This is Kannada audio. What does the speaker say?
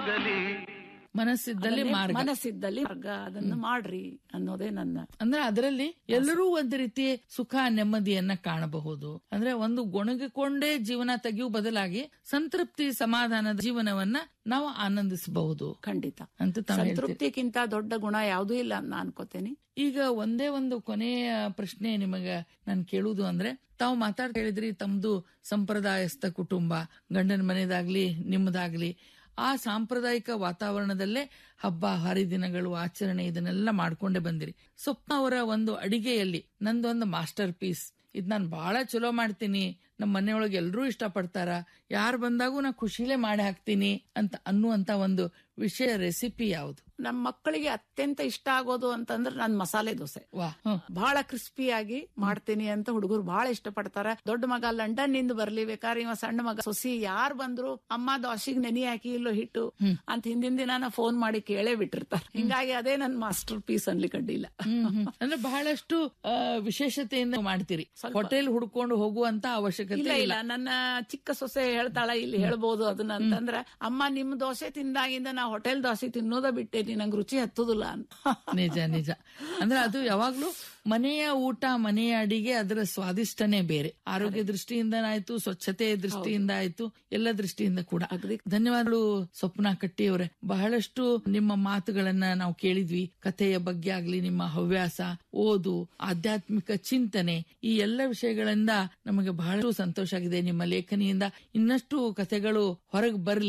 ಮನಸ್ಸಿದ್ದಲ್ಲಿ ಅದನ್ನೇ ಮಾರ್ಗ ಮನಸ್ಸಿದ್ದಲ್ಲಿ ಮಾರ್ಗ ಅದನ್ನು ಮಾಡ್ರಿ ಅನ್ನೋದೇ ನನ್ನ ಅಂದ್ರೆ ಅದರಲ್ಲಿ ಎಲ್ಲರೂ ಒಂದು ರೀತಿ ಸುಖ ನೆಮ್ಮದಿಯನ್ನ ಕಾಣಬಹುದು ಅಂದ್ರೆ ಒಂದು ಗೊಣಗಿಕೊಂಡೇ ಜೀವನ ತೆಗೆಯುವ ಬದಲಾಗಿ ಸಂತೃಪ್ತಿ ಸಮಾಧಾನದ ಜೀವನವನ್ನ ನಾವು ಆನಂದಿಸಬಹುದು ಖಂಡಿತ ಅಂತ ತಾವು ಹೇಳ್ತೀರಿ. ಸಂತೃಪ್ತಿಗಿಂತ ದೊಡ್ಡ ಗುಣ ಯಾವುದೂ ಇಲ್ಲ ಅಂತ ನಾ ಅನ್ಕೋತೇನೆ ಈಗ ಒಂದೇ ಒಂದು ಕೊನೆಯ ಪ್ರಶ್ನೆ ನಿಮಗ ನಾನು ಕೇಳುವುದು ಅಂದ್ರೆ ತಾವು ಮಾತಾಡ್ತಾ ಹೇಳಿದ್ರಿ ತಮ್ದು ಸಂಪ್ರದಾಯಸ್ಥ ಕುಟುಂಬ ಗಂಡನ ಮನೆದಾಗ್ಲಿ ನಿಮ್ಮದಾಗ್ಲಿ ಆ ಸಾಂಪ್ರದಾಯಿಕ ವಾತಾವರಣದಲ್ಲೇ ಹಬ್ಬ ಹರಿದಿನಗಳು ಆಚರಣೆ ಇದನ್ನೆಲ್ಲ ಮಾಡ್ಕೊಂಡೇ ಬಂದಿರಿ ಸ್ವಪ್ನ ಅವರ ಒಂದು ಅಡಿಗೆಯಲ್ಲಿ ನಂದೊಂದು ಮಾಸ್ಟರ್ ಪೀಸ್ ಇದ್ ನಾನು ಬಹಳ ಚಲೋ ಮಾಡ್ತೀನಿ ನಮ್ಮ ಮನೆಯೊಳಗೆ ಎಲ್ಲರೂ ಇಷ್ಟಪಡ್ತಾರ ಯಾರು ಬಂದಾಗೂ ನಾ ಖುಷಿಲೇ ಮಾಡಿ ಹಾಕ್ತೀನಿ ಅಂತ ಅನ್ನುವಂತ ಒಂದು ವಿಷಯ ರೆಸಿಪಿ ಯಾವುದು ನಮ್ಮ ಮಕ್ಕಳಿಗೆ ಅತ್ಯಂತ ಇಷ್ಟ ಆಗೋದು ಅಂತಂದ್ರೆ ನನ್ ಮಸಾಲೆ ದೋಸೆ ವಾ ಹ್ಮ್. ಬಹಳ ಕ್ರಿಸ್ಪಿಯಾಗಿ ಮಾಡ್ತೀನಿ ಅಂತ ಹುಡುಗರು ಬಹಳ ಇಷ್ಟಪಡ್ತಾರ ದೊಡ್ಡ ಮಗ ಲಂಡನ್ ನಿಂದ ಬರ್ಲಿ ಬೇಕಾದ್ರೆ ಇವ ಸಣ್ಣ ಮಗ ಸೊಸಿ ಯಾರ್ ಬಂದ್ರು ಅಮ್ಮ ದೋಸೆಗ್ ನೆನೆ ಹಾಕಿ ಇಲ್ಲೋ ಹಿಟ್ಟು ಅಂತ ಹಿಂದಿನ ದಿನಾನ ಫೋನ್ ಮಾಡಿ ಕೇಳೇ ಬಿಟ್ಟಿರ್ತಾರ ಹಿಂಗಾಗಿ ಅದೇ ನನ್ ಮಾಸ್ಟರ್ ಪೀಸ್ ಅನ್ಲಿಕ್ಕೆ ಅಡ್ಡಿಲ್ಲ ಹ್ಮ್, ಹ್ಮ್. ಅಂದ್ರೆ ಬಹಳಷ್ಟು ಆ, ವಿಶೇಷತೆಯಿಂದ ಮಾಡ್ತೀರಿ ಹೋಟೆಲ್ ಹುಡ್ಕೊಂಡು ಹೋಗುವಂತ ಅವಶ್ಯಕತೆ ಇಲ್ಲ ಇಲ್ಲ ಇಲ್ಲ ನನ್ನ ಚಿಕ್ಕ ಸೊಸೆ ಹೇಳ್ತಾಳ ಇಲ್ಲಿ ಹೇಳ್ಬೋದು ಅದನ್ನ ಅಂತಂದ್ರ ಅಮ್ಮ ನಿಮ್ ದೋಸೆ ತಿಂದಾಗಿಂದ ನಾ ಹೋಟೆಲ್ ದೋಸೆ ತಿನ್ನೋದ ಬಿಟ್ಟೇನಿ ನಂಗೆ ರುಚಿ ಹತ್ತುದಿಲ್ಲ ಅಂತ ನಿಜ ನಿಜ ಅಂದ್ರೆ ಅದು ಯಾವಾಗ್ಲೂ ಮನೆಯ ಊಟ ಮನೆಯ ಅಡಿಗೆ ಅದರ ಸ್ವಾದಿಷ್ಟನೇ ಬೇರೆ ಆರೋಗ್ಯ ದೃಷ್ಟಿಯಿಂದ ಆಯ್ತು ಸ್ವಚ್ಛತೆ ದೃಷ್ಟಿಯಿಂದ ಆಯ್ತು ಎಲ್ಲ ದೃಷ್ಟಿಯಿಂದ ಕೂಡ ಅಗದಿ. ಧನ್ಯವಾದಗಳು ಸ್ವಪ್ನ ಕಟ್ಟಿ ಅವರೇ ಬಹಳಷ್ಟು ನಿಮ್ಮ ಮಾತುಗಳನ್ನ ನಾವು ಕೇಳಿದ್ವಿ ಕಥೆಯ ಬಗ್ಗೆ ಆಗ್ಲಿ ನಿಮ್ಮ ಹವ್ಯಾಸ ಓದು ಆಧ್ಯಾತ್ಮಿಕ ಚಿಂತನೆ ಈ ಎಲ್ಲ ವಿಷಯಗಳಿಂದ ನಮಗೆ ಬಹಳಷ್ಟು ಸಂತೋಷ ಆಗಿದೆ ನಿಮ್ಮ ಲೇಖನಿಯಿಂದ ಇನ್ನಷ್ಟು ಕಥೆಗಳು ಹೊರಗೆ ಬರ್ಲಿ